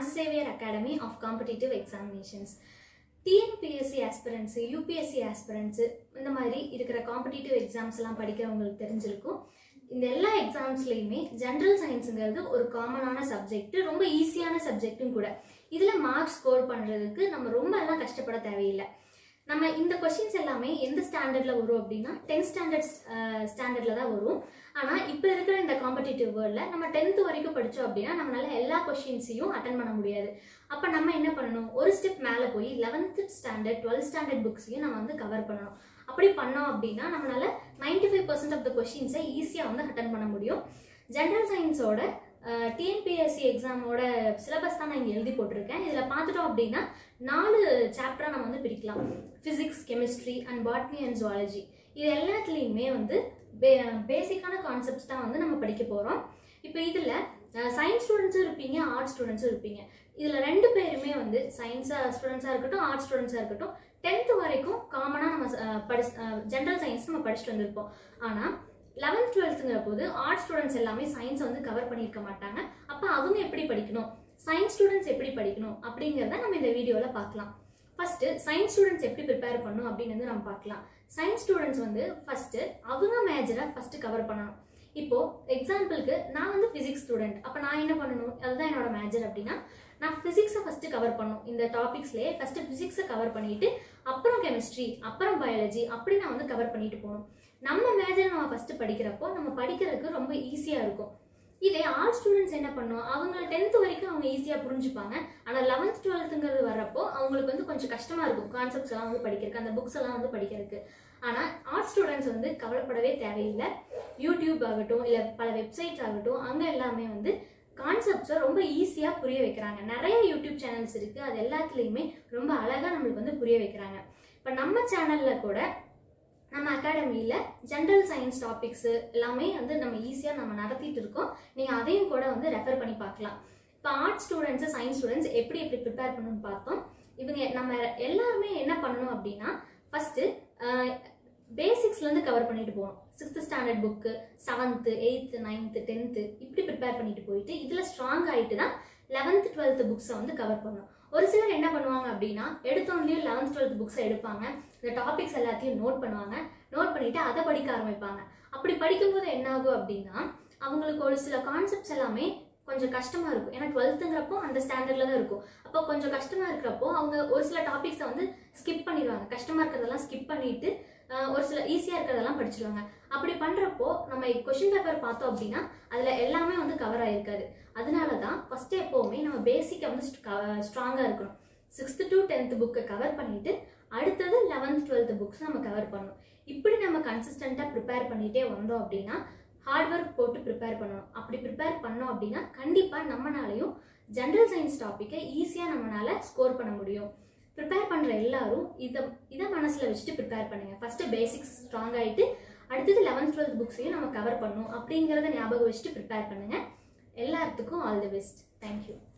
mass Xavier academy of competitive examinations TNPSC aspirants UPSC aspirants இந்த மாதிரி இருக்கிற competitive exams எல்லாம் படிக்கிறவங்களுக்கு தெரிஞ்சிருக்கும் இந்த எல்லா எக்ஸாம்ஸ்லையுமே ஜென்ரல் சயின்ஸுங்கிறது ஒரு காமனான சப்ஜெக்ட் ரொம்ப ஈஸியான சப்ஜெக்ட்டும் கூட இதில் மார்க் ஸ்கோர் பண்ணுறதுக்கு நம்ம ரொம்ப எல்லாம் கஷ்டப்பட தேவையில்லை நம்ம இந்த கொஷின்ஸ் எல்லாமே எந்த ஸ்டாண்டர்டில் வரும் அப்படின்னா டென்த் ஸ்டாண்டர்ட் ஸ்டாண்டர்டில் தான் வரும் ஆனால் இப்போ இருக்கிற இந்த காம்படிட்டிவ் வேர்ல்டில் நம்ம டென்த்து வரைக்கும் படித்தோம் அப்படின்னா நம்மளால எல்லா கொஷின்ஸையும் அட்டன் பண்ண முடியாது அப்போ நம்ம என்ன பண்ணணும் ஒரு ஸ்டெப் மேலே போய் லெவன்த்து ஸ்டாண்டர்ட் டுவெல்த் ஸ்டாண்டர்ட் புக்ஸையும் நம்ம வந்து கவர் பண்ணணும் அப்படி பண்ணோம் அப்படின்னா நம்மளால ninety five percent of the கொஷின்ஸை ஈஸியாக வந்து அட்டன் பண்ண முடியும் ஜென்ரல் சயின்ஸோட டிஎன்பிஎஸ்சி எக்ஸாமோட சிலபஸ் தான் நான் இங்கே எழுதி போட்டிருக்கேன் இதில் பார்த்துட்டோம் அப்படின்னா நாலு சாப்டராக நம்ம வந்து பிரிக்கலாம் physics chemistry and botany and zoology இது எல்லாத்துலேயுமே வந்து பே பேசிக்கான கான்செப்ட்ஸ் தான் வந்து நம்ம படிக்க போகிறோம் இப்போ இதில் சயின்ஸ் ஸ்டூடெண்ட்ஸும் இருப்பீங்க ஆர்ட்ஸ் ஸ்டூடெண்ட்ஸும் இருப்பீங்க இதில் ரெண்டு பேருமே வந்து சயின்ஸாக ஸ்டூடெண்ட்ஸாக இருக்கட்டும் ஆர்ட்ஸ் ஸ்டூடெண்ட்ஸாக இருக்கட்டும் டென்த்து வரைக்கும் காமனாக நம்ம படி ஜென்ரல் சயின்ஸ் நம்ம படிச்சுட்டு வந்திருப்போம் ஆனால் லெவன்த் டுவெல்த்துங்கிற போது ஆர்ட்ஸ் ஸ்டூடெண்ட்ஸ் எல்லாமே சயின்ஸ் வந்து கவர் பண்ணியிருக்க மாட்டாங்க அப்போ அவங்க எப்படி படிக்கணும் சயின்ஸ் ஸ்டூடெண்ட்ஸ் எப்படி படிக்கணும் அப்படிங்கிறத நம்ம இந்த வீடியோவில் பார்க்கலாம் ஃபஸ்ட்டு சயின்ஸ் ஸ்டூடெண்ட்ஸ் எப்படி ப்ரிப்பேர் பண்ணணும் அப்படின்னு வந்து நம்ம பார்க்கலாம் சயின்ஸ் ஸ்டூடெண்ட்ஸ் வந்து ஃபஸ்ட்டு அவங்க மேஜரை ஃபஸ்ட்டு கவர் பண்ணணும் இப்போ எக்ஸாம்பிளுக்கு நான் வந்து ஃபிசிக்ஸ் ஸ்டூடெண்ட் அப்போ நான் என்ன பண்ணணும் அதுதான் என்னோட மேஜர் அப்படின்னா நான் ஃபிசிக்ஸை ஃபஸ்ட்டு கவர் பண்ணணும் இந்த டாபிக்ஸ்லேயே ஃபஸ்ட்டு ஃபிசிக்ஸை கவர் பண்ணிட்டு அப்புறம் கெமிஸ்ட்ரி அப்புறம் பயாலஜி அப்படி நான் வந்து கவர் பண்ணிட்டு போகணும் நம்ம மேஜர் நம்ம ஃபஸ்ட்டு படிக்கிறப்போ நம்ம படிக்கிறதுக்கு ரொம்ப ஈஸியாக இருக்கும் இதே ஆர்ட் ஸ்டூடெண்ட்ஸ் என்ன பண்ணும் அவங்க டென்த் வரைக்கும் அவங்க ஈஸியாக புரிஞ்சுப்பாங்க ஆனால் லெவன்த் டுவெல்த்துங்கிறது வர்றப்போ அவங்களுக்கு வந்து கொஞ்சம் கஷ்டமாக இருக்கும் கான்செப்ட்ஸ் எல்லாம் வந்து படிக்கிறதுக்கு அந்த புக்ஸ் எல்லாம் வந்து படிக்கிறதுக்கு ஆனால் ஆர்ட் ஸ்டூடெண்ட்ஸ் வந்து கவலைப்படவே தேவையில்லை யூடியூப் ஆகட்டும் இல்லை பல வெப்சைட்ஸ் ஆகட்டும் அங்கே எல்லாமே வந்து கான்செப்ட்ஸை ரொம்ப ஈஸியாக புரிய வைக்கிறாங்க நிறைய யூடியூப் சேனல்ஸ் இருக்குது அது எல்லாத்துலேயுமே ரொம்ப அழகாக நம்மளுக்கு வந்து புரிய வைக்கிறாங்க இப்போ நம்ம சேனலில் கூட நம்ம அகாடமியில் ஜென்ரல் சயின்ஸ் டாபிக்ஸு எல்லாமே வந்து நம்ம ஈஸியாக நம்ம நடத்திட்டு இருக்கோம் நீங்கள் அதையும் கூட வந்து ரெஃபர் பண்ணி பார்க்கலாம் இப்போ ஆர்ட் ஸ்டூடெண்ட்ஸு சயின்ஸ் ஸ்டூடெண்ட்ஸ் எப்படி எப்படி ப்ரிப்பேர் பண்ணணும்னு பார்த்தோம் இவங்க நம்ம எல்லாருமே என்ன பண்ணணும் அப்படின்னா ஃபஸ்ட்டு பேசிக்ஸ்லேருந்து கவர் பண்ணிட்டு போகணும் sixth standard book seventh eighth ninth tenth இப்படி ப்ரிப்பேர் பண்ணிட்டு போயிட்டு இதில் ஸ்ட்ராங் ஆகிட்டு தான் லெவன்த்து டுவெல்த்து புக்ஸை வந்து கவர் பண்ணணும் ஒரு சிலர் என்ன பண்ணுவாங்க அப்படின்னா எடுத்தோடனே லெவன்த் டுவெல்த் புக்ஸை எடுப்பாங்க இந்த டாபிக்ஸ் எல்லாத்தையும் நோட் பண்ணுவாங்க நோட் பண்ணிட்டு அதை படிக்க ஆரம்பிப்பாங்க அப்படி படிக்கும்போது என்ன ஆகும் அப்படின்னா அவங்களுக்கு ஒரு சில கான்செப்ட்ஸ் எல்லாமே கொஞ்சம் கஷ்டமாக இருக்கும் ஏன்னா டுவெல்த்துங்கிறப்போ அந்த ஸ்டாண்டர்டில் தான் இருக்கும் அப்போ கொஞ்சம் கஷ்டமாக இருக்கிறப்போ அவங்க ஒரு சில டாபிக்ஸை வந்து ஸ்கிப் பண்ணிடுவாங்க கஷ்டமாக இருக்கிறதெல்லாம் ஸ்கிப் பண்ணிட்டு ஒரு சில ஈஸியாக இருக்கிறதெல்லாம் படிச்சிருவாங்க அப்படி பண்ணுறப்போ நம்ம கொஷின் பேப்பர் பார்த்தோம் அப்படின்னா அதில் எல்லாமே வந்து கவர் ஆகிருக்காது அதனால தான் ஃபஸ்ட்டு எப்போவுமே நம்ம பேசிக்கை வந்து ஸ்ட்ராங்காக இருக்கணும் சிக்ஸ்த்து டு டென்த்து புக்கை கவர் பண்ணிவிட்டு அடுத்தது லெவன்த் டுவெல்த்து புக்ஸ் நம்ம கவர் பண்ணணும் இப்படி நம்ம கன்சிஸ்டண்ட்டாக ப்ரிப்பேர் பண்ணிகிட்டே வந்தோம் அப்படின்னா ஹார்ட் ஒர்க் போட்டு ப்ரிப்பேர் பண்ணணும் அப்படி ப்ரிப்பேர் பண்ணோம் அப்படின்னா கண்டிப்பாக நம்மளாலையும் ஜென்ரல் சயின்ஸ் டாப்பிக்கை ஈஸியாக நம்மளால ஸ்கோர் பண்ண முடியும் ப்ரிப்பேர் பண்ணுற எல்லாரும் இதை இதை மனசில் வச்சுட்டு ப்ரிப்பேர் பண்ணுங்கள் ஃபஸ்ட்டு பேசிக்ஸ் ஸ்ட்ராங் ஆகிட்டு அடுத்தது லெவன்த் டுவெல்த் புக்ஸையும் நம்ம கவர் பண்ணணும் அப்படிங்கிறத ஞாபகம் வச்சுட்டு ப்ரிப்பேர் பண்ணுங்கள் எல்லாத்துக்கும் ஆல் தி பெஸ்ட் தேங்க்யூ